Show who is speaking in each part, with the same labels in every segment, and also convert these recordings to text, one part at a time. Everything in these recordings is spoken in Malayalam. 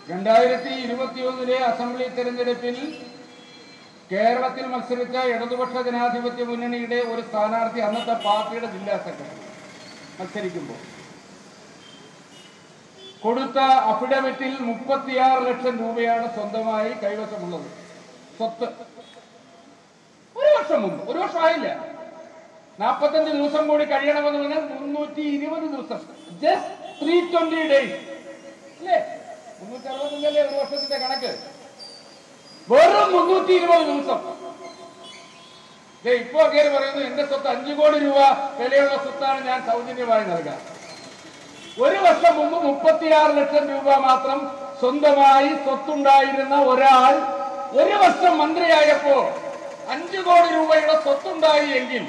Speaker 1: രണ്ടായിരത്തി ഇരുപത്തിയൊന്നിലെ അസംബ്ലി തെരഞ്ഞെടുപ്പിൽ കേരളത്തിൽ മത്സരിച്ച ഇടതുപക്ഷ ജനാധിപത്യ മുന്നണിയുടെ ഒരു സ്ഥാനാർത്ഥി അന്നത്തെ പാർട്ടിയുടെ ജില്ലാ സെക്രട്ടറി മത്സരിക്കുമ്പോൾ കൊടുത്ത അഫിഡവിറ്റിൽ മുപ്പത്തിയാറ് ലക്ഷം രൂപയാണ് സ്വന്തമായി കൈവശമുള്ളത് സ്വത്ത് ഒരു വർഷം മുമ്പ് ഒരു വർഷമായില്ല നാൽപ്പത്തഞ്ച് ദിവസം കൂടി കഴിയണമെന്ന് പറഞ്ഞാൽ മുന്നൂറ്റി ഇരുപത് ദിവസം ജസ്റ്റ് ത്രീ ട്വന്റി ഡേയ്സ് അല്ലേ മുന്നൂറ്റി അറുപത്തഞ്ചല്ലേ ഒരു വർഷത്തിന്റെ കണക്ക് വെറും മുന്നൂറ്റി ഇരുപത് ദിവസം ദേ ഇപ്പോ അങ്ങേര് പറയുന്നു എന്റെ സ്വത്ത് അഞ്ചു കോടി രൂപ വിലയുള്ള സ്വത്താണ് ഞാൻ സൗജന്യമായി നൽകാം ഒരു വർഷം മുമ്പ് മുപ്പത്തിയാറ് ലക്ഷം രൂപ മാത്രം സ്വന്തമായി സ്വത്തുണ്ടായിരുന്ന ഒരാൾ ഒരു വർഷം മന്ത്രിയായപ്പോ അഞ്ചു കോടി രൂപയുടെ സ്വത്തുണ്ടായി എങ്കിൽ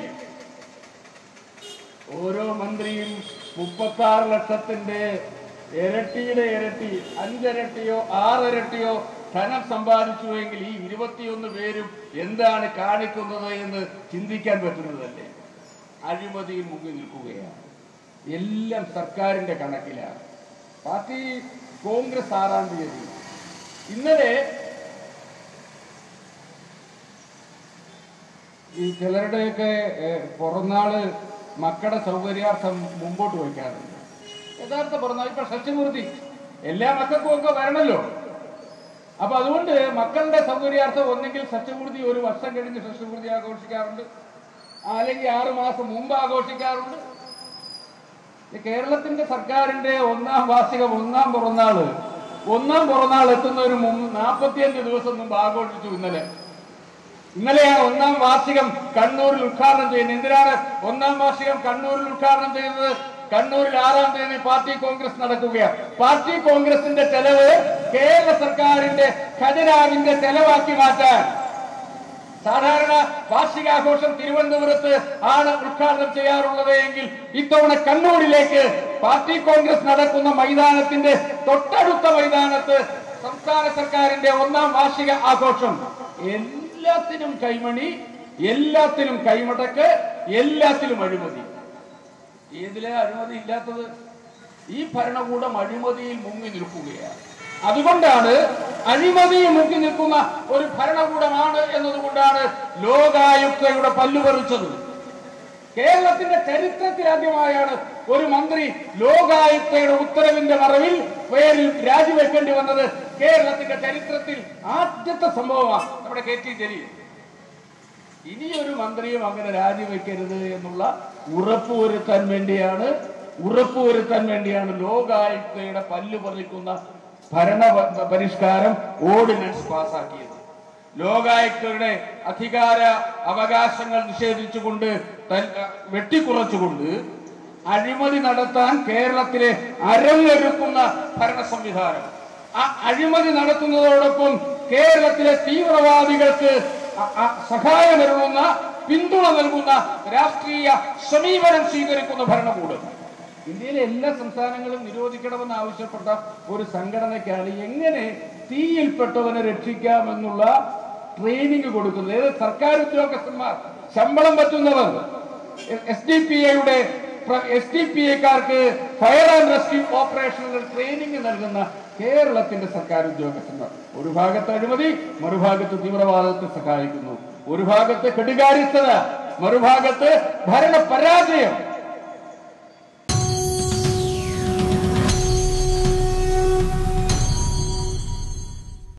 Speaker 1: ഓരോ മന്ത്രിയും മുപ്പത്തി ആറ് ലക്ഷത്തിന്റെ ഇരട്ടിയുടെ ഇരട്ടി അഞ്ചിരട്ടിയോ ആറിരട്ടിയോ ധനം സമ്പാദിച്ചുവെങ്കിൽ ഈ ഇരുപത്തിയൊന്ന് പേരും എന്താണ് കാണിക്കുന്നത് എന്ന് ചിന്തിക്കാൻ പറ്റുന്നതല്ലേ അഴിമതിയിൽ മുങ്ങി നിൽക്കുകയാണ് എല്ലാം സർക്കാരിന്റെ കണക്കിലാണ് പാർട്ടി കോൺഗ്രസ് ആറാം തീയതി ഇന്നലെ ഈ ചിലരുടെയൊക്കെ ഏഹ്, പിറന്നാള് മക്കളുടെ സൗകര്യാർത്ഥം മുമ്പോട്ട് വയ്ക്കാറുണ്ട് യഥാർത്ഥ പിറന്നാൾ ഇപ്പൊ ഷഷ്ടിമൂർത്തി എല്ലാ മക്കൾക്കും ഒക്കെ വരണല്ലോ അപ്പൊ അതുകൊണ്ട് മക്കളുടെ സൗകര്യാർത്ഥം ഒന്നെങ്കിൽ ഷഷ്ടിമൂർത്തി ഒരു വർഷം കഴിഞ്ഞ് ഷഷ്ടിമൂർത്തി ആഘോഷിക്കാറുണ്ട് അല്ലെങ്കിൽ ആറു മാസം മുമ്പ് ആഘോഷിക്കാറുണ്ട് ഈ കേരളത്തിന്റെ സർക്കാരിന്റെ ഒന്നാം വാർഷികം ഒന്നാം പിറന്നാള് ഒന്നാം പിറന്നാൾ എത്തുന്നതിന് മുമ്പ് നാൽപ്പത്തിയഞ്ച് ദിവസം മുമ്പ് ആഘോഷിച്ചു ഇന്നലെ ഇന്നലെയാണ് ഒന്നാം വാർഷികം കണ്ണൂരിൽ ഉദ്ഘാടനം ചെയ്യുന്നത് എന്തിനാണ് ഒന്നാം വാർഷികം കണ്ണൂരിൽ ഉദ്ഘാടനം ചെയ്യുന്നത് കണ്ണൂരിൽ ആറാം തീയതി പാർട്ടി കോൺഗ്രസ് നടക്കുകയാണ് പാർട്ടി കോൺഗ്രസിന്റെ ചെലവ് കേരള സർക്കാരിന്റെ ഖജനാവിന്റെ ചെലവാക്കി മാറ്റാൻ സാധാരണ വാർഷികാഘോഷം തിരുവനന്തപുരത്ത് ആണ് ഉദ്ഘാടനം ചെയ്യാറുള്ളത് എങ്കിൽ ഇത്തവണ കണ്ണൂരിലേക്ക് പാർട്ടി കോൺഗ്രസ് നടക്കുന്ന മൈതാനത്തിന്റെ തൊട്ടടുത്ത മൈതാനത്ത് സംസ്ഥാന സർക്കാരിന്റെ ഒന്നാം വാർഷിക ആഘോഷം എല്ലാത്തിനും കൈമണി എല്ലാത്തിനും കൈമടക്ക് എല്ലാത്തിലും അഴിമതി ഏതിലെ അഴിമതി ഇല്ലാത്തത് ഈ ഭരണകൂടം അഴിമതിയിൽ മുങ്ങി നിൽക്കുകയാണ് അതുകൊണ്ടാണ് അഴിമതിയിൽ മുങ്ങി നിൽക്കുന്ന ഒരു ഭരണകൂടമാണ് എന്നതുകൊണ്ടാണ് ലോകായുക്തയുടെ പല്ലുപറിച്ചത് കേരളത്തിന്റെ ചരിത്രത്തിൽ ആദ്യമായാണ് ഒരു മന്ത്രി ലോകായുക്തയുടെ ഉത്തരവിന്റെ മറവിൽ പേരിൽ രാജിവെക്കേണ്ടി വന്നത് കേരളത്തിന്റെ ചരിത്രത്തിൽ ആദ്യത്തെ സംഭവമാണ് നമ്മുടെ കെ ടി ജലീൽ ഇനിയൊരു മന്ത്രിയും അങ്ങനെ രാജിവെക്കരുത് എന്നുള്ള ഉറപ്പുവരുത്താൻ വേണ്ടിയാണ് ഉറപ്പുവരുത്താൻ വേണ്ടിയാണ് ലോകായുക്തയുടെ പല്ല് പറിക്കുന്ന ഭരണ പ- പരിഷ്കാരം ഓർഡിനൻസ് പാസാക്കിയത് ലോകായുക്തയുടെ അധികാര അവകാശങ്ങൾ നിഷേധിച്ചുകൊണ്ട് തൻ- വെട്ടിക്കുറച്ചുകൊണ്ട് അഴിമതി നടത്താൻ കേരളത്തിലെ അരങ്ങൊരുക്കുന്ന ഭരണ സംവിധാനം ആ അഴിമതി നടത്തുന്നതോടൊപ്പം കേരളത്തിലെ തീവ്രവാദികൾക്ക് അ- അ- സഹായമരുളുന്ന പിന്തുണ നൽകുന്ന രാഷ്ട്രീയ സമീപനം സ്വീകരിക്കുന്ന ഭരണകൂടം ഇന്ത്യയിലെ എല്ലാ സംസ്ഥാനങ്ങളും നിരോധിക്കണമെന്ന് ആവശ്യപ്പെട്ട ഒരു സംഘടനയ്ക്കാണ് എങ്ങനെ തീയിൽപ്പെട്ടവനെ രക്ഷിക്കാമെന്നുള്ള ട്രെയിനിങ് കൊടുക്കുന്നത് ഏത് സർക്കാർ ഉദ്യോഗസ്ഥന്മാർ ശമ്പളം പറ്റുന്നവർ എസ് ഡി പി ഐയുടെ എസ് ഡി പി ഐക്കാർക്ക് ഫയർ ആൻഡ് റെസ്ക്യൂ ഓപ്പറേഷനുകൾ ട്രെയിനിങ് നൽകുന്ന കേരളത്തിന്റെ സർക്കാർ ഉദ്യോഗസ്ഥന്മാർ ഒരു ഭാഗത്ത് അഴിമതി മറുഭാഗത്ത് തീവ്രവാദത്തെ സഹായിക്കുന്നു ഒരു ഭാഗത്ത് കെടുകാര്യസ്ഥത മറുഭാഗത്ത് ഭരണ പരാജയം